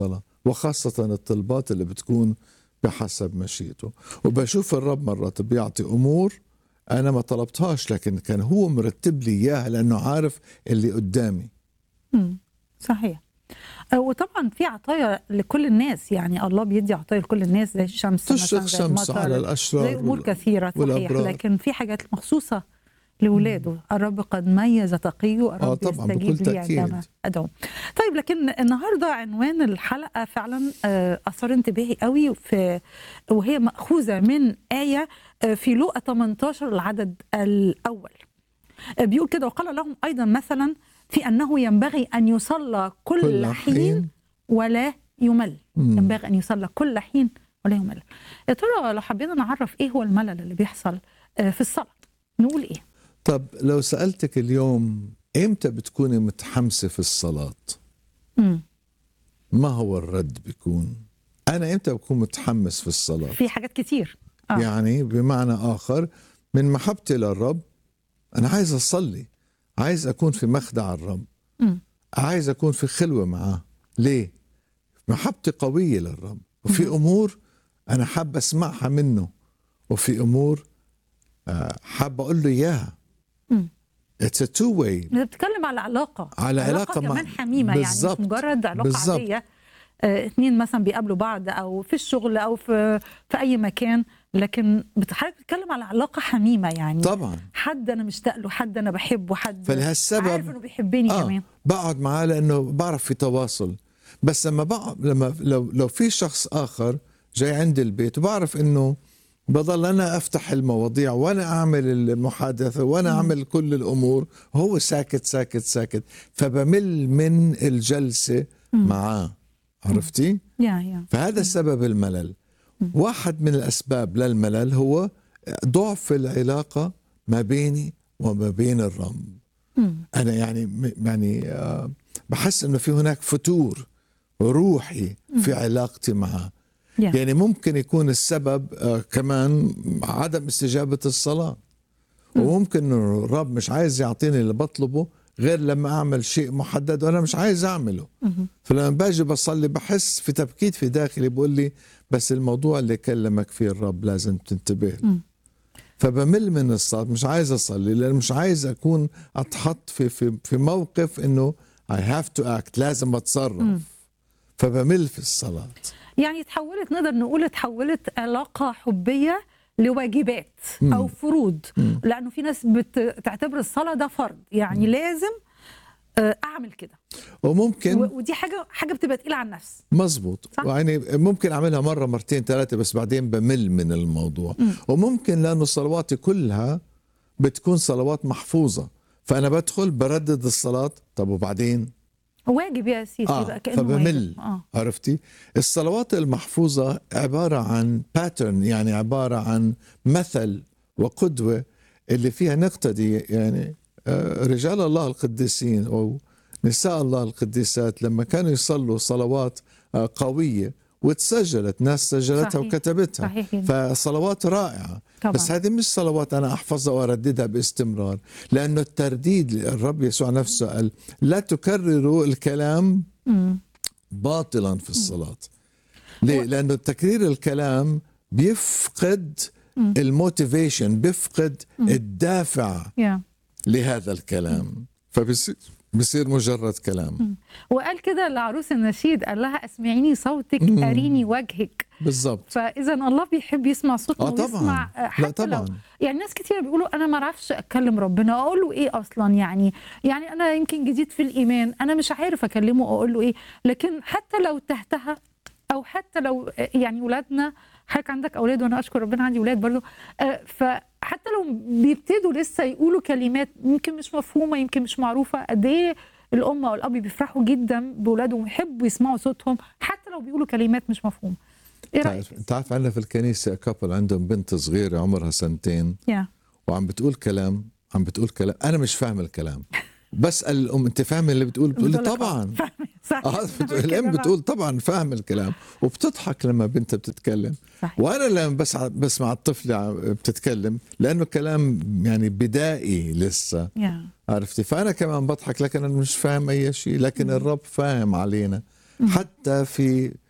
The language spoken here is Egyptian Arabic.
الصلاة وخاصة الطلبات اللي بتكون بحسب مشيئته وبشوف الرب مرات بيعطي أمور أنا ما طلبتهاش لكن كان هو مرتب لي إياها لأنه عارف اللي قدامي مم. صحيح آه، وطبعا في عطايا لكل الناس يعني الله بيدي عطايا لكل الناس زي الشمس تشرق مثلا زي شمس المطر على الأشرار زي امور وال- كثيره صحيح والأبرار. لكن في حاجات مخصوصه لاولاده الرب قد ميز تقيه الرب طبعاً، يستجيب بكل لي تأكيد. عندما ادعو طيب لكن النهارده عنوان الحلقه فعلا آه، اثار انتباهي قوي في وهي ماخوذه من ايه آه، في لوقا 18 العدد الاول آه، بيقول كده وقال لهم ايضا مثلا في انه ينبغي ان يصلى كل, كل حين حين ولا يمل مم. ينبغي ان يصلى كل حين ولا يمل يا ترى لو حبينا نعرف ايه هو الملل اللي بيحصل آه، في الصلاه نقول ايه طب لو سألتك اليوم إمتى بتكوني متحمسة في الصلاة مم. ما هو الرد بيكون أنا إمتى بكون متحمس في الصلاة في حاجات كتير آه. يعني بمعنى آخر من محبتي للرب أنا عايز أصلي عايز أكون في مخدع الرب مم. عايز أكون في خلوة معاه ليه؟ محبتي قوية للرب وفي أمور أنا حاب أسمعها منه وفي أمور آه، حاب أقول له إياها مم. It's a two way انت بتتكلم على علاقه على علاقة مع- كمان حميمه بالظبط. يعني مش مجرد علاقه بالظبط. عاديه آه، اتنين مثلا بيقابلوا بعض او في الشغل او في في اي مكان لكن بتحرك بتتكلم على علاقه حميمه يعني طبعا حد انا مشتاق له حد انا بحبه حد فلهالسبب عارف انه بيحبني آه كمان بقعد معاه لانه بعرف في تواصل بس لما بقعد لما لو لو في شخص اخر جاي عندي البيت وبعرف انه بضل انا افتح المواضيع وانا اعمل المحادثه وانا اعمل كل الامور هو ساكت ساكت ساكت فبمل من الجلسه معاه عرفتي؟ يا يا فهذا سبب الملل واحد من الأسباب للملل هو ضعف العلاقة ما بيني وما بين الرب مم. أنا يعني يعني آه، بحس أنه في هناك فتور روحي في علاقتي معه يا. يعني ممكن يكون السبب آه، كمان عدم استجابة الصلاة وممكن انه الرب مش عايز يعطيني اللي بطلبه غير لما اعمل شيء محدد وانا مش عايز اعمله مهم. فلما باجي بصلي بحس في تبكيت في داخلي بقول لي بس الموضوع اللي كلمك فيه الرب لازم تنتبه له مم. فبمل من الصلاة مش عايز أصلي لأن مش عايز أكون أتحط في في في موقف إنه I have to act لازم أتصرف فبمل في الصلاة يعني تحولت نقدر نقول تحولت علاقة حبية لواجبات مم. أو فروض مم. لأنه في ناس بتعتبر الصلاة ده فرض يعني لازم آه، أعمل كده وممكن و- ودي حاجة حاجة بتبقى تقيلة على النفس مزبوط صح. يعني ممكن اعملها مره مرتين ثلاثه بس بعدين بمل من الموضوع مم. وممكن لانه صلواتي كلها بتكون صلوات محفوظه فانا بدخل بردد الصلاه طب وبعدين واجب يا سيدي اه يبقى كأنه فبمل واجب. آه. عرفتي الصلوات المحفوظه عباره عن باترن يعني عباره عن مثل وقدوه اللي فيها نقتدي يعني آه، رجال الله القديسين او نساء الله القديسات لما كانوا يصلوا صلوات آه، قويه وتسجلت ناس سجلتها صحيح. وكتبتها صحيح جدا. فصلوات رائعه طبعا. بس هذه مش صلوات انا احفظها وارددها باستمرار لانه الترديد الرب يسوع نفسه قال لا تكرروا الكلام مم. باطلا في الصلاة ليه؟ لأنه تكرير الكلام بيفقد الموتيفيشن بيفقد الدافع يا. لهذا الكلام فبصير بصير مجرد كلام وقال كده لعروس النشيد قال لها اسمعيني صوتك مم. أريني وجهك بالضبط فاذا الله بيحب يسمع صوتنا اه طبعا ويسمع آه، لا حتى لو طبعا يعني ناس كتير بيقولوا انا ما اعرفش اتكلم ربنا اقول له ايه اصلا يعني يعني انا يمكن جديد في الايمان انا مش عارف اكلمه اقول له ايه لكن حتى لو تهتها او حتى لو يعني ولادنا حضرتك عندك اولاد وانا اشكر ربنا عندي ولاد برضو آه، فحتى لو بيبتدوا لسه يقولوا كلمات يمكن مش مفهومه يمكن مش معروفه قد ايه الام او الاب بيفرحوا جدا باولادهم ويحبوا يسمعوا صوتهم حتى لو بيقولوا كلمات مش مفهومه ايه رايك تعرف انت عارف عندنا في الكنيسة كابل عندهم بنت صغيرة عمرها سنتين يا وعم بتقول كلام عم بتقول كلام أنا مش فاهم الكلام بسأل الأم أنت فاهمة اللي بتقول بتقول لي بتقول لك طبعا صح اه بتقول- الام بتقول طبعا فاهم الكلام وبتضحك لما بنتها بتتكلم صحيح. وانا لما بس بسمع الطفل عم- بتتكلم لانه كلام يعني بدائي لسه يا عرفتي فانا كمان بضحك لكن انا مش فاهم اي شيء لكن الرب فاهم علينا حتى في